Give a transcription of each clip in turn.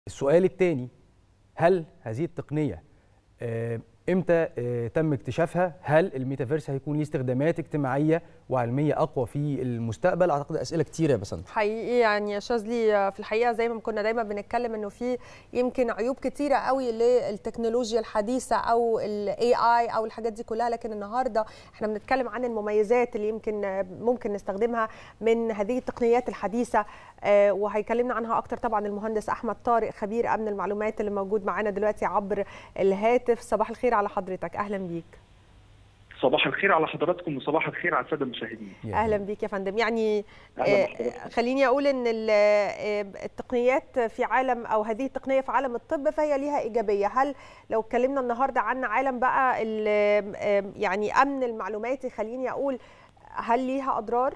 السؤال الثاني هل هذه التقنيه آه، امتى آه، تم اكتشافها هل الميتافيرس هيكون ليه استخدامات اجتماعيه وعلميه اقوى في المستقبل اعتقد اسئله كتيره يا بسنت حقيقي يعني يا شاذلي في الحقيقه زي ما كنا دايما بنتكلم انه في يمكن عيوب كتيره قوي للتكنولوجيا الحديثه او الاي اي او الحاجات دي كلها لكن النهارده احنا بنتكلم عن المميزات اللي يمكن ممكن نستخدمها من هذه التقنيات الحديثه آه، وهيكلمنا عنها اكتر طبعا المهندس احمد طارق خبير امن المعلومات اللي موجود معانا دلوقتي عبر الهاتف صباح الخير على حضرتك اهلا بيك صباح الخير على حضراتكم وصباح الخير على الساده المشاهدين اهلا بيك يا فندم يعني أهلاً آه، بحضرتك. خليني اقول ان ال- آه، التقنيات في عالم او هذه التقنيه في عالم الطب فهي ليها ايجابيه هل لو اتكلمنا النهارده عن عالم بقى ال- آه، يعني امن المعلوماتي خليني اقول هل ليها اضرار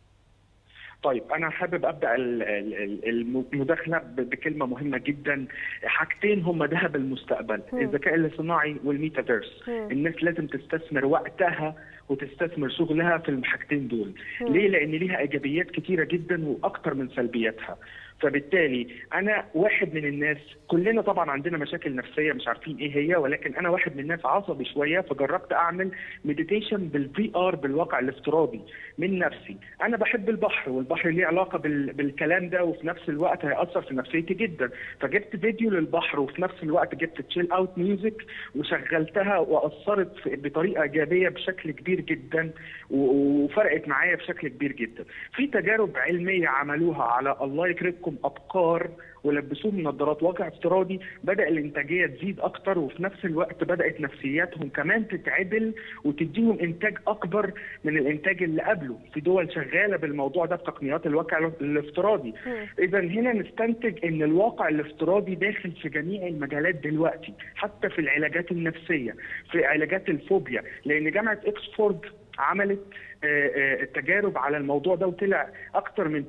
طيب انا حابب ابدا ال- ال- ال- المداخله ب- بكلمه مهمه جدا حاجتين هم ذهب المستقبل مم. الذكاء الاصطناعي والميتافيرس مم. الناس لازم تستثمر وقتها وتستثمر شغلها في الحاجتين دول مم. ليه لان ليها ايجابيات كتيره جدا واكتر من سلبياتها فبالتالي انا واحد من الناس كلنا طبعا عندنا مشاكل نفسيه مش عارفين ايه هي ولكن انا واحد من الناس عصبي شويه فجربت اعمل مديتيشن بالفي ار بالواقع الافتراضي من نفسي انا بحب البحر والبحر ليه علاقه بال... بالكلام ده وفي نفس الوقت هياثر في نفسيتي جدا فجبت فيديو للبحر وفي نفس الوقت جبت تشيل اوت ميوزك وشغلتها واثرت في- بطريقه ايجابيه بشكل كبير جدا و- وفرقت معايا بشكل كبير جدا في تجارب علميه عملوها على الله يكرمكم ابقار ولبسوهم نظارات واقع افتراضي بدا الانتاجيه تزيد اكتر وفي نفس الوقت بدات نفسياتهم كمان تتعدل وتديهم انتاج اكبر من الانتاج اللي قبله في دول شغاله بالموضوع ده بتقنيات الواقع الافتراضي مم. اذا هنا نستنتج ان الواقع الافتراضي داخل في جميع المجالات دلوقتي حتى في العلاجات النفسيه في علاجات الفوبيا لان جامعه اكسفورد عملت آه، آه، التجارب على الموضوع ده وطلع اكتر من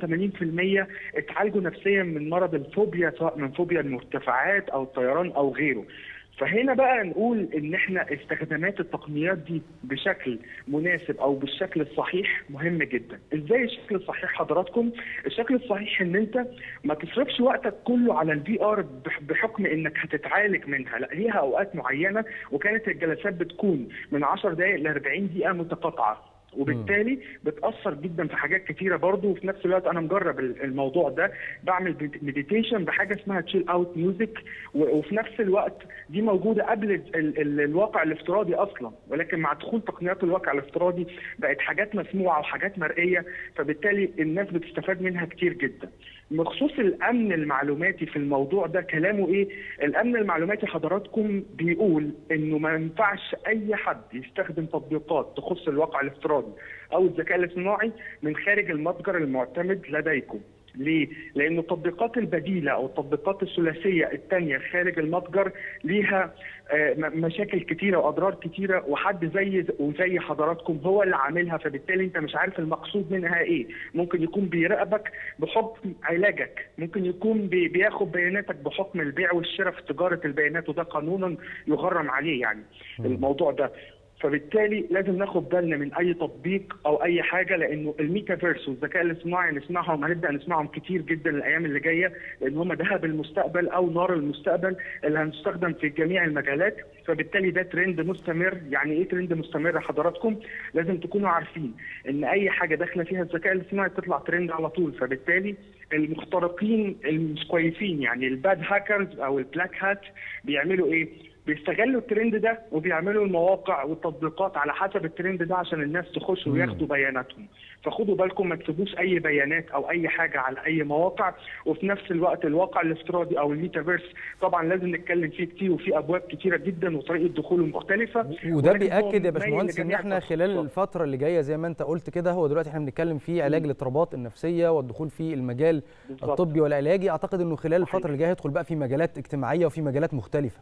83% اتعالجوا نفسيا من مرض الفوبيا سواء من فوبيا المرتفعات او الطيران او غيره فهنا بقى نقول ان احنا استخدامات التقنيات دي بشكل مناسب او بالشكل الصحيح مهم جدا ازاي الشكل الصحيح حضراتكم الشكل الصحيح ان انت ما تصرفش وقتك كله على الفي ار بحكم انك هتتعالج منها لا ليها اوقات معينه وكانت الجلسات بتكون من 10 دقائق ل 40 دقيقه متقاطعه وبالتالي بتاثر جدا في حاجات كتيره برضه وفي نفس الوقت انا مجرب ال- الموضوع ده بعمل مديتيشن بحاجه اسمها تشيل اوت ميوزك وفي نفس الوقت دي موجوده قبل ال ال ال الواقع الافتراضي اصلا ولكن مع دخول تقنيات الواقع الافتراضي بقت حاجات مسموعه وحاجات مرئيه فبالتالي الناس بتستفاد منها كتير جدا بخصوص الامن المعلوماتي في الموضوع ده كلامه ايه الامن المعلوماتي حضراتكم بيقول انه ما ينفعش اي حد يستخدم تطبيقات تخص الواقع الافتراضي او الذكاء الاصطناعي من خارج المتجر المعتمد لديكم ليه؟ لأن التطبيقات البديلة أو التطبيقات الثلاثية الثانية خارج المتجر ليها آه، م- مشاكل كتيرة وأضرار كتيرة وحد زي وزي حضراتكم هو اللي عاملها فبالتالي أنت مش عارف المقصود منها إيه ممكن يكون بيراقبك بحكم علاجك ممكن يكون بي- بياخد بياناتك بحكم البيع والشراء في تجارة البيانات وده قانونا يغرم عليه يعني الموضوع ده فبالتالي لازم ناخد بالنا من اي تطبيق او اي حاجه لانه الميتافيرس والذكاء الاصطناعي نسمعهم هنبدا نسمعهم كتير جدا الايام اللي جايه لان هم ذهب المستقبل او نار المستقبل اللي هنستخدم في جميع المجالات فبالتالي ده ترند مستمر يعني ايه ترند مستمر حضراتكم لازم تكونوا عارفين ان اي حاجه داخله فيها الذكاء الاصطناعي تطلع ترند على طول فبالتالي المخترقين المش كويسين يعني الباد هاكرز او البلاك هات بيعملوا ايه بيستغلوا الترند ده وبيعملوا المواقع والتطبيقات على حسب الترند ده عشان الناس تخش وياخدوا بياناتهم فخدوا بالكم ما تسيبوش اي بيانات او اي حاجه على اي مواقع وفي نفس الوقت الواقع الافتراضي او الميتافيرس طبعا لازم نتكلم فيه كتير وفي ابواب كتيره جدا وطريقه دخوله مختلفه وده ولكن هو بياكد يا مايل باشمهندس ان لجميع احنا خلال التخصصات. الفتره اللي جايه زي ما انت قلت كده هو دلوقتي احنا بنتكلم في علاج الاضطرابات النفسيه والدخول في المجال بالظبط. الطبي والعلاجي اعتقد انه خلال صحيح. الفتره اللي جايه هيدخل بقى في مجالات اجتماعيه وفي مجالات مختلفه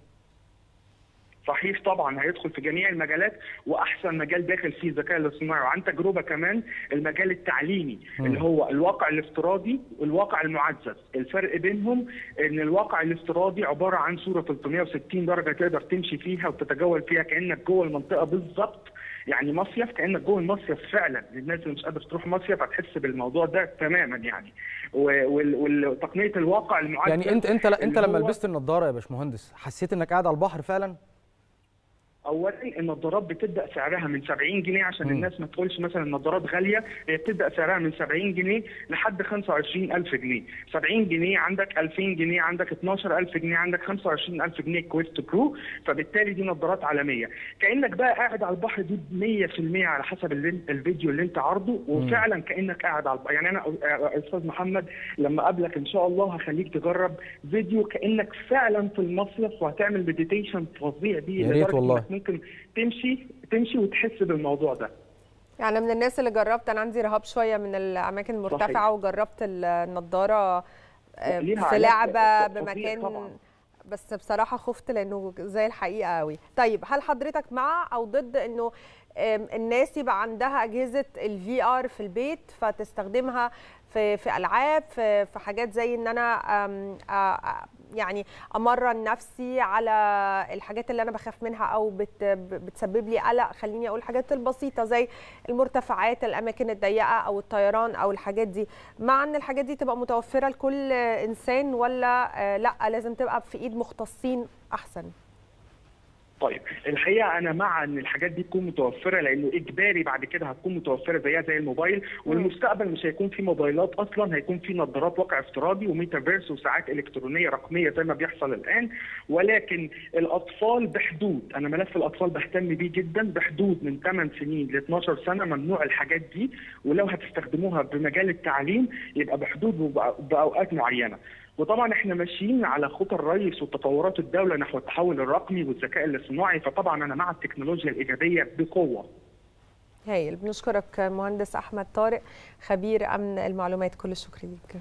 صحيح طبعا هيدخل في جميع المجالات واحسن مجال داخل فيه الذكاء الاصطناعي وعن تجربه كمان المجال التعليمي مم. اللي هو الواقع الافتراضي والواقع المعزز الفرق بينهم ان الواقع الافتراضي عباره عن صوره 360 درجه تقدر تمشي فيها وتتجول فيها كانك جوه المنطقه بالظبط يعني مصيف كانك جوه المصيف فعلا للناس اللي مش قادره تروح مصيف هتحس بالموضوع ده تماما يعني وتقنيه الواقع المعدل يعني انت انت انت اللي لما هو- لبست النضاره يا باشمهندس حسيت انك قاعد على البحر فعلا اولا النظارات بتبدا سعرها من 70 جنيه عشان مم. الناس ما تقولش مثلا النظارات غاليه هي بتبدا سعرها من 70 جنيه لحد 25000 جنيه 70 جنيه عندك 2000 جنيه عندك 12000 جنيه عندك 25000 جنيه كويست برو فبالتالي دي نظارات عالميه كانك بقى قاعد على البحر دي 100% على حسب اللي انت- الفيديو اللي انت عارضه وفعلا كانك قاعد على البحر يعني انا أ- استاذ محمد لما اقابلك ان شاء الله هخليك تجرب فيديو كانك فعلا في المصيف وهتعمل مديتيشن فظيع بيه يا ريت لدرجة والله. إنك ممكن تمشي تمشي وتحس بالموضوع ده يعني من الناس اللي جربت انا عندي رهاب شويه من الاماكن المرتفعه وجربت النضاره آه، ليها في علاج لعبه فظيع بمكان طبعاً. بس بصراحه خفت لانه زي الحقيقه قوي طيب هل حضرتك مع او ضد انه آم، الناس يبقى عندها اجهزه الفي ار في البيت فتستخدمها في في العاب في في حاجات زي ان انا آم، آ- آ- يعني امرن نفسي على الحاجات اللي انا بخاف منها او بت بتسبب لي قلق خليني اقول الحاجات البسيطه زي المرتفعات الاماكن الضيقه او الطيران او الحاجات دي مع ان الحاجات دي تبقى متوفره لكل انسان ولا آه، لا لازم تبقى في ايد مختصين احسن طيب الحقيقه انا مع ان الحاجات دي تكون متوفره لانه اجباري بعد كده هتكون متوفره زيها زي الموبايل والمستقبل مش هيكون في موبايلات اصلا هيكون في نظارات واقع افتراضي وميتافيرس وساعات الكترونيه رقميه زي ما بيحصل الان ولكن الاطفال بحدود انا ملف الاطفال بهتم بيه جدا بحدود من 8 سنين ل 12 سنه ممنوع الحاجات دي ولو هتستخدموها بمجال التعليم يبقى بحدود وبأ- باوقات معينه وطبعا احنا ماشيين على خطى الرئيس وتطورات الدوله نحو التحول الرقمي والذكاء الاصطناعي فطبعا انا مع التكنولوجيا الايجابيه بقوه هايل بنشكرك مهندس احمد طارق خبير امن المعلومات كل الشكر ليك